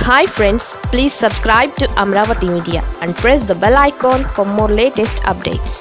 hi friends please subscribe to Amaravati media and press the bell icon for more latest updates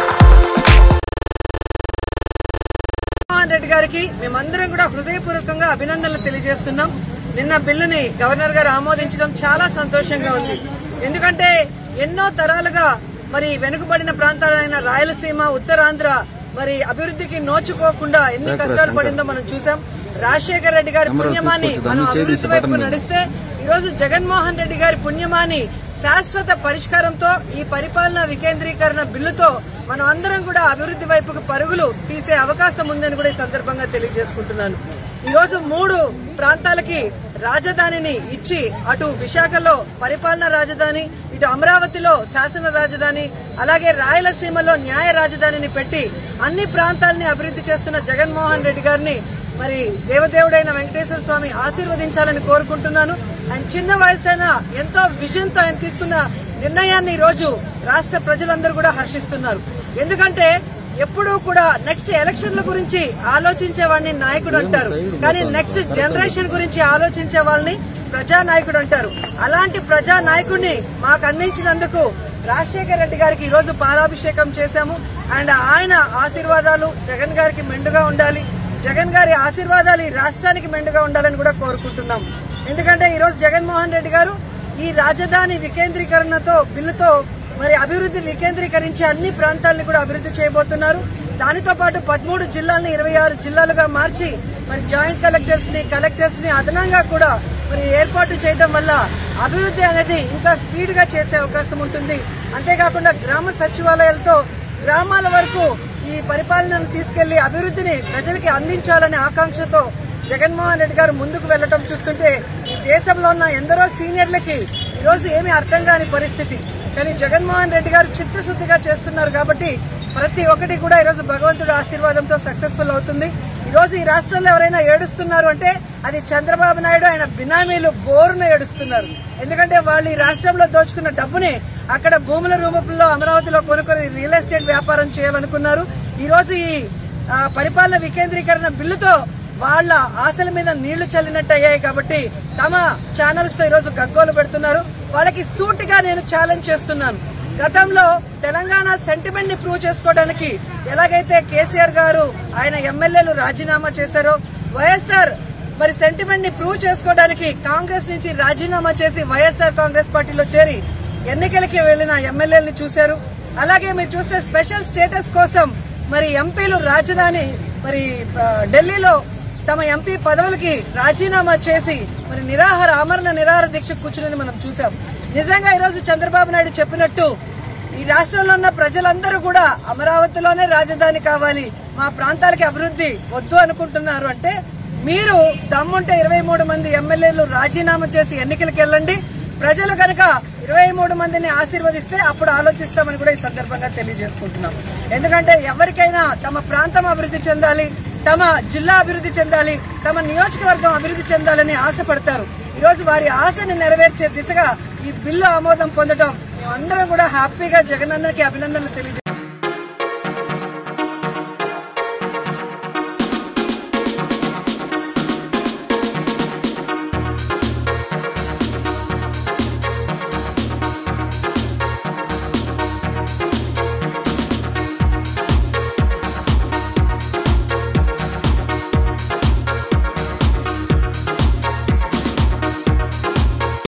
Jaganmohan Reddy గారికి మేమందరం కూడా హృదయపూర్వకంగా అభినందనలు తెలియజేస్తున్నాం నిన్న బిల్లుని గవర్నర్ గారు ఆమోదించడం చాలా సంతోషంగా ఉంది ఎందుకంటే ఎన్నో తరాలుగా మరి వెనుకబడిన ప్రాంతాలైన రాయలసీమ ఉత్తరాంధ్ర మరి అభివృద్ధికి నోచుకోకుండా ఎన్ని కష్టాలు పడిందో మనం చూసాం రాజశేఖర రెడ్డి గారి పుణ్యమాని మనం అభివృద్ధి వైపు నడిస్తే ఈ రోజు జగన్మోహన్ రెడ్డి గారి పుణ్యమాని శాశ్వత పరిష్కారంతో ఈ పరిపాలన వికేంద్రీకరణ బిల్లుతో మనం అందరం కూడా అభివృద్ధి వైపుకు పరుగులు తీసే అవకాశం ఉందని కూడా ఈ సందర్భంగా తెలియజేసుకుంటున్నాను ఈ రోజు మూడు ప్రాంతాలకి రాజధానిని ఇచ్చి అటు విశాఖలో పరిపాలన రాజధాని ఇటు అమరావతిలో శాసన రాజధాని అలాగే రాయలసీమలో న్యాయ రాజధానిని పెట్టి అన్ని ప్రాంతాలని అభివృద్ధి చేస్తున్న జగన్మోహన్ రెడ్డి గారిని మరి దేవదేవుడైన వెంకటేశ్వర స్వామి ఆశీర్వదించాలని కోరుకుంటున్నాను ఆయన చిన్న వయసైనా ఎంతో విజన్ తో ఆయన తీసుకున్న నిర్ణయాన్ని ఈ రోజు రాష్ట్ర ప్రజలందరూ కూడా హర్షిస్తున్నారు ఎందుకంటే ఎప్పుడూ కూడా నెక్స్ట్ ఎలక్షన్ల గురించి ఆలోచించే వాడిని నాయకుడు అంటారు కానీ నెక్స్ట్ జనరేషన్ గురించి ఆలోచించే వాళ్ళని ప్రజానాయకుడు అంటారు అలాంటి ప్రజా నాయకుడిని మాకు అందించినందుకు రాజశేఖర రెడ్డి గారికి ఈ రోజు పాలాభిషేకం చేశాము అండ్ ఆయన ఆశీర్వాదాలు జగన్ గారికి మెండుగా ఉండాలి జగన్ గారి ఆశీర్వాదాలు ఈ రాష్ట్రానికి మెండుగా ఉండాలని కూడా కోరుకుంటున్నాం ఎందుకంటే ఈ రోజు జగన్మోహన్ రెడ్డి గారు ఈ రాజధాని వికేంద్రీకరణతో బిల్లుతో మరి అభివృద్ధి వికేంద్రీకరించి అన్ని ప్రాంతాలను కూడా అభివృద్ధి చేయబోతున్నారు దానితో పాటు పదమూడు జిల్లాలని ఇరవై ఆరు జిల్లాలుగా మార్చి మరి జాయింట్ కలెక్టర్స్ ని కలెక్టర్స్ ని అదనంగా కూడా మరి ఏర్పాటు చేయడం వల్ల అభివృద్ధి అనేది ఇంకా స్పీడ్ గా చేసే అవకాశం ఉంటుంది అంతేకాకుండా గ్రామ సచివాలయాలతో గ్రామాల వరకు ఈ పరిపాలనను తీసుకెళ్లి అభివృద్ధిని ప్రజలకి అందించాలనే ఆకాంక్షతో జగన్మోహన్ రెడ్డి గారు ముందుకు వెళ్లడం చూస్తుంటే ఈ దేశంలో ఉన్న ఎందరో సీనియర్లకి ఈ రోజు ఏమీ అర్థం కాని పరిస్థితి కానీ జగన్మోహన్ రెడ్డి గారు చిత్తశుద్దిగా చేస్తున్నారు కాబట్టి ప్రతి ఒక్కటి కూడా ఈరోజు భగవంతుడి ఆశీర్వాదంతో సక్సెస్ఫుల్ అవుతుంది ఈ రోజు ఈ రాష్ట్రంలో ఎవరైనా ఏడుస్తున్నారు అంటే అది చంద్రబాబు నాయుడు ఆయన బినామీలు బోరున ఏడుస్తున్నారు ఎందుకంటే వాళ్ళు ఈ రాష్ట్రంలో దోచుకున్న డబ్బుని అక్కడ భూముల రూపంలో అమరావతిలో కొనుక్కొని రియల్ ఎస్టేట్ వ్యాపారం చేయాలనుకున్నారు ఈ రోజు ఈ ఆ, పరిపాలన వికేంద్రీకరణ బిల్లుతో వాళ్ళ ఆశల మీద నీళ్లు చల్లినట్టు అయ్యాయి కాబట్టి తమ ఛానల్స్ తో ఈరోజు గగ్గోలు పెడుతున్నారు వాళ్ళకి సూటిగా నేను ఛాలెంజ్ చేస్తున్నాను గతంలో తెలంగాణ సెంటిమెంట్ ని ప్రూవ్ చేసుకోవడానికి ఎలాగైతే కేసీఆర్ గారు ఆయన ఎమ్మెల్యేలు రాజీనామా చేశారో వైఎస్ఆర్ మరి సెంటిమెంట్ ని ప్రూవ్ చేసుకోవడానికి కాంగ్రెస్ నుంచి రాజీనామా చేసి వైఎస్ఆర్ కాంగ్రెస్ పార్టీలో చేరి ఎన్నికలకి వెళ్లిన ఎమ్మెల్యేలను చూశారు అలాగే మీరు చూస్తే స్పెషల్ స్టేటస్ కోసం మరి ఎంపీలు రాజధాని మరి ఆ, ఢిల్లీలో తమ ఎంపీ పదవులకి రాజీనామా చేసి మరి నిరాహార ఆమరణ నిరాహార దీక్ష కూర్చున్నది మనం చూసాం నిజంగా ఈరోజు చంద్రబాబు నాయుడు చెప్పినట్టు ఈ రాష్ట్రంలో ఉన్న ప్రజలందరూ కూడా అమరావతిలోనే రాజధాని కావాలి మా ప్రాంతాలకి అభివృద్ధి వద్దు అనుకుంటున్నారు అంటే మీరు దమ్ముంటే ఇరవై మూడు మంది ఎమ్మెల్యేలు రాజీనామా చేసి ఎన్నికలకు వెళ్ళండి ప్రజలు కనుక ఇరవై మూడు మందిని ఆశీర్వదిస్తే అప్పుడు ఆలోచిస్తామని కూడా ఈ సందర్భంగా తెలియజేసుకుంటున్నాం ఎందుకంటే ఎవరికైనా తమ ప్రాంతం అభివృద్ధి చెందాలి తమ జిల్లా అభివృద్ధి చెందాలి తమ నియోజకవర్గం అభివృద్ధి చెందాలని ఆశపడతారు ఈ రోజు వారి ఆశని నెరవేర్చే దిశగా ఈ బిల్లు ఆమోదం పొందడం మేమందరం కూడా హ్యాపీగా జగనన్నకి అభినందనలు తెలియజేస్తాం